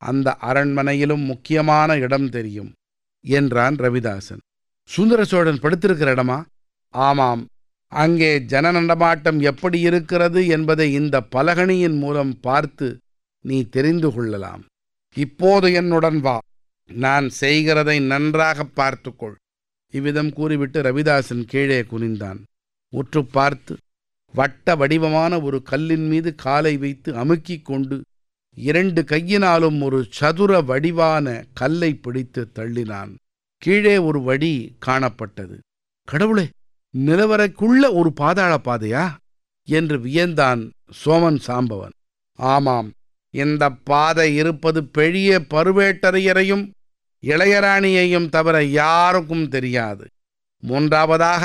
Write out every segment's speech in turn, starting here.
அந்த அரண்மனையிலும் முக்கியமான இடம் தெரியும் என்றான் ரவிதாசன் சுந்தர சோழன் படுத்திருக்கிற இடமா ஆமாம் அங்கே ஜன நடமாட்டம் எப்படி இருக்கிறது என்பதை இந்த பலகணியின் மூலம் பார்த்து நீ தெரிந்து கொள்ளலாம் இப்போது என்னுடன் வா நான் செய்கிறதை நன்றாக பார்த்துக்கொள் இவ்விதம் கூறிவிட்டு ரவிதாசன் கீழே குனிந்தான் உற்று பார்த்து வட்ட வடிவமான ஒரு கல்லின் மீது காலை வைத்து அமுக்கிக் கொண்டு இரண்டு கையினாலும் ஒரு சதுர வடிவான கல்லை பிடித்து தள்ளினான் கீழே ஒரு வழி காணப்பட்டது கடவுளே நிலவரைக்குள்ள ஒரு பாதாள பாதையா என்று வியந்தான் சோமன் சாம்பவன் ஆமாம் இந்த பாதை இருப்பது பெரிய பருவேட்டரையரையும் இளையராணியையும் தவிர யாருக்கும் தெரியாது மூன்றாவதாக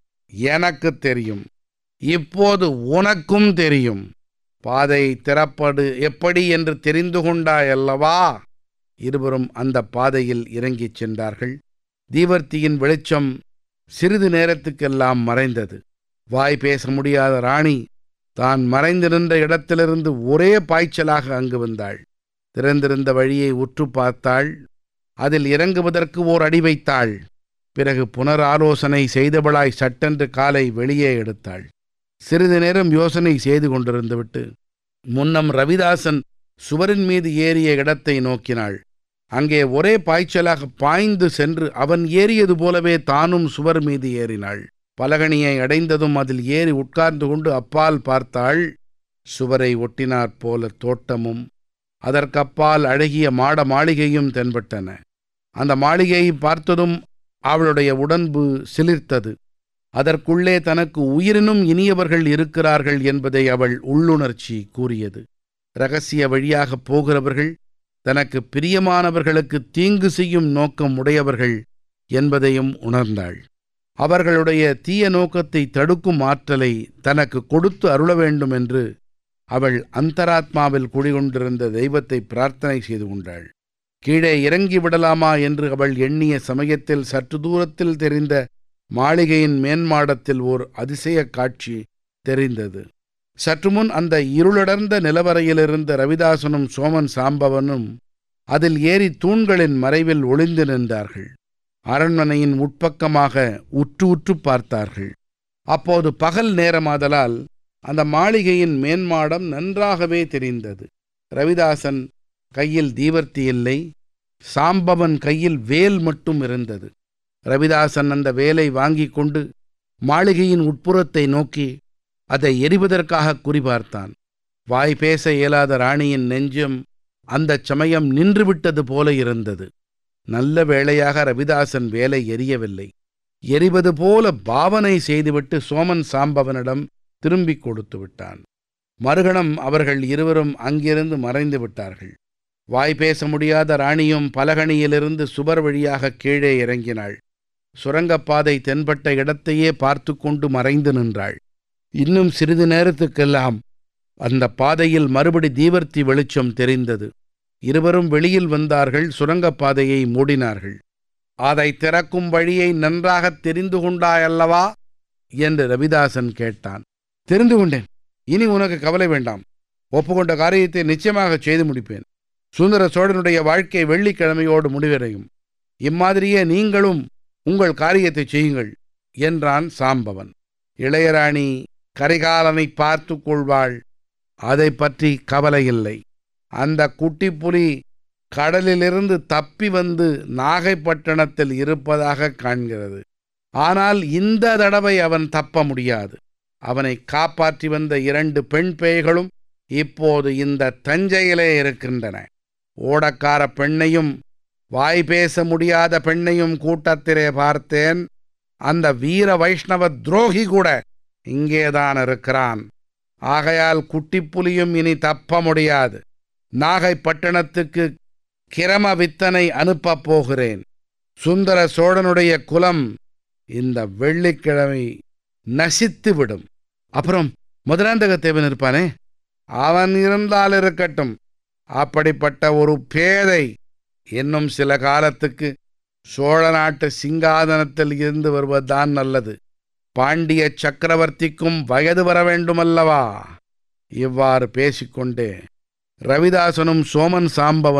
எனக்கு தெரியும் இப்போது உனக்கும் தெரியும் பாதை திறப்படு எப்படி என்று தெரிந்து கொண்டாயல்லவா இருவரும் அந்த பாதையில் இறங்கிச் சென்றார்கள் தீவர்த்தியின் வெளிச்சம் சிறிது நேரத்துக்கெல்லாம் மறைந்தது வாய் பேச முடியாத ராணி தான் மறைந்து நின்ற இடத்திலிருந்து ஒரே பாய்ச்சலாக அங்கு வந்தாள் திறந்திருந்த வழியை உற்று பார்த்தாள் அதில் இறங்குவதற்கு ஓர் அடி வைத்தாள் பிறகு புனராலோசனை செய்தவளாய் சட்டென்று காலை வெளியே எடுத்தாள் சிறிது நேரம் யோசனை செய்து கொண்டிருந்துவிட்டு முன்னம் ரவிதாசன் சுவரின் மீது ஏறிய இடத்தை நோக்கினாள் அங்கே ஒரே பாய்ச்சலாக பாய்ந்து சென்று அவன் ஏறியது போலவே தானும் சுவர் மீது ஏறினாள் பலகணியை அடைந்ததும் அதில் ஏறி உட்கார்ந்து கொண்டு அப்பால் பார்த்தாள் சுவரை ஒட்டினாற் போல தோட்டமும் அதற்கப்பால் அழகிய மாட மாளிகையும் தென்பட்டன அந்த மாளிகையை பார்த்ததும் அவளுடைய உடன்பு சிலிர்த்தது அதற்குள்ளே தனக்கு உயிரினும் இனியவர்கள் இருக்கிறார்கள் என்பதை அவள் உள்ளுணர்ச்சி கூறியது ரகசிய வழியாகப் போகிறவர்கள் தனக்கு பிரியமானவர்களுக்கு தீங்கு செய்யும் நோக்கம் உடையவர்கள் என்பதையும் உணர்ந்தாள் அவர்களுடைய தீய நோக்கத்தை தடுக்கும் ஆற்றலை தனக்கு கொடுத்து அருள வேண்டும் என்று அவள் அந்தராத்மாவில் குடிகொண்டிருந்த தெய்வத்தை பிரார்த்தனை செய்து கொண்டாள் கீழே இறங்கி விடலாமா என்று அவள் எண்ணிய சமயத்தில் சற்று தூரத்தில் தெரிந்த மாளிகையின் மேன்மாடத்தில் ஓர் அதிசய காட்சி தெரிந்தது சற்று முன் அந்த இருளடர்ந்த நிலவரையிலிருந்த ரவிதாசனும் சோமன் சாம்பவனும் அதில் ஏறி தூண்களின் மறைவில் ஒளிந்து நின்றார்கள் அரண்மனையின் உட்பக்கமாக உற்று உற்று பார்த்தார்கள் அப்போது பகல் நேரமாதலால் அந்த மாளிகையின் மேன்மாடம் நன்றாகவே தெரிந்தது ரவிதாசன் கையில் தீவர்த்தி இல்லை சாம்பவன் கையில் வேல் மட்டும் இருந்தது ரவிதாசன் அந்த வேலை வாங்கிக் கொண்டு மாளிகையின் உட்புறத்தை நோக்கி அதை எரிவதற்காக குறிபார்த்தான் வாய் பேச இயலாத ராணியின் நெஞ்சம் அந்தச் சமயம் நின்றுவிட்டது போல இருந்தது நல்ல வேளையாக ரவிதாசன் வேலை எரியவில்லை எரிவது போல பாவனை செய்துவிட்டு சோமன் சாம்பவனிடம் திரும்பிக் கொடுத்து விட்டான் மறுகணம் அவர்கள் இருவரும் அங்கிருந்து மறைந்து விட்டார்கள் வாய் பேச முடியாத ராணியும் பலகணியிலிருந்து சுவர் வழியாக கீழே இறங்கினாள் சுரங்கப்பாதை தென்பட்ட இடத்தையே பார்த்து கொண்டு மறைந்து நின்றாள் இன்னும் சிறிது நேரத்துக்கெல்லாம் அந்த பாதையில் மறுபடி தீவர்த்தி வெளிச்சம் தெரிந்தது இருவரும் வெளியில் வந்தார்கள் சுரங்கப்பாதையை மூடினார்கள் அதை திறக்கும் வழியை நன்றாகத் தெரிந்து கொண்டாயல்லவா என்று ரவிதாசன் கேட்டான் தெரிந்து கொண்டேன் இனி உனக்கு கவலை வேண்டாம் ஒப்புக்கொண்ட காரியத்தை நிச்சயமாக செய்து முடிப்பேன் சுந்தர சோழனுடைய வாழ்க்கை வெள்ளிக்கிழமையோடு முடிவடையும் இம்மாதிரியே நீங்களும் உங்கள் காரியத்தை செய்யுங்கள் என்றான் சாம்பவன் இளையராணி கரிகாலனை பார்த்து கொள்வாள் அதை பற்றி கவலையில்லை அந்த குட்டி புலி கடலிலிருந்து தப்பி வந்து நாகைப்பட்டினத்தில் இருப்பதாக காண்கிறது ஆனால் இந்த தடவை அவன் தப்ப முடியாது அவனை காப்பாற்றி வந்த இரண்டு பெண் பேய்களும் இப்போது இந்த தஞ்சையிலே இருக்கின்றன ஓடக்கார பெண்ணையும் வாய் பேச முடியாத பெண்ணையும் கூட்டத்திலே பார்த்தேன் அந்த வீர வைஷ்ணவ துரோகி கூட இங்கேதான் இருக்கிறான் ஆகையால் குட்டிப்புலியும் இனி தப்ப முடியாது நாகைப்பட்டினத்துக்கு கிரம வித்தனை அனுப்பப் போகிறேன் சுந்தர சோழனுடைய குலம் இந்த வெள்ளிக்கிழமை நசித்துவிடும் அப்புறம் மதுராந்தகத்தேவன் இருப்பானே அவன் இருந்தால் இருக்கட்டும் அப்படிப்பட்ட ஒரு பேதை இன்னும் சில காலத்துக்கு சோழ நாட்டு சிங்காதனத்தில் இருந்து வருவதுதான் நல்லது பாண்டிய சக்கரவர்த்திக்கும் வயது வர வேண்டுமல்லவா இவ்வாறு பேசிக்கொண்டே ரவிதாசனும் சோமன் சாம்பவன்